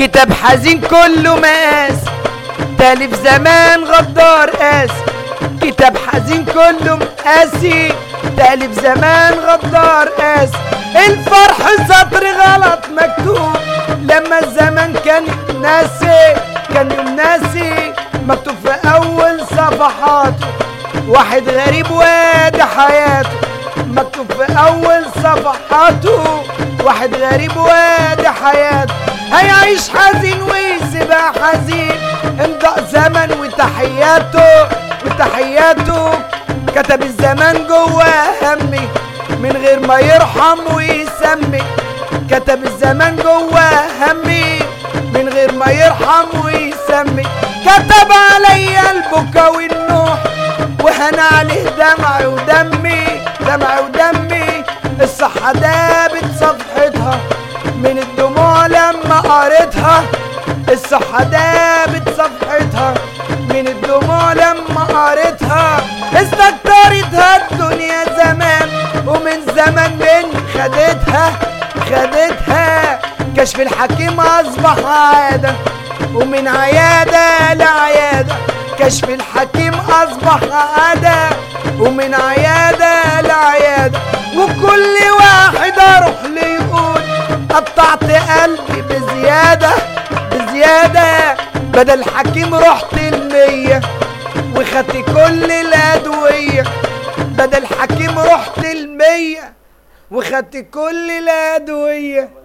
كتاب حزين كله مقاس تالف زمان غدار قاس كتاب حزين كله مقاسي تالف زمان غدار قاس الفرح سطر غلط مكتوب لما الزمن كان ناسي كان يوم ناسي مكتوب في اول صفحاته واحد غريب وادي حياته مكتوب في اول صفحاته واحد غريب وادي حياته هيعيش حزين ويسيبها حزين امضى زمن وتحياته وتحياته كتب الزمان جواه همي من غير ما يرحم ويسمي كتب الزمان جواه همي من غير ما يرحم ويسمي كتب عليا البكا والنوح وهنا عليه دمعي ودمي دمعي ودمي الصحة دابت صفحتها من الدموع لما قريتها الصحة دابت صفحتها من الدموع لما قريتها استكترتها الدنيا زمان ومن زمان من خدتها خدتها كشف الحكيم أصبح عادة ومن عيادة لعيادة كشف الحكيم أصبح عادة ومن عيادة لعيادة وكل واحد أروح لي يقول قطعت قلبي بزيادة بزيادة بدل حكيم رحت المية وخدت كل الأدوية بدل حكيم رحت المية وخدت كل الأدوية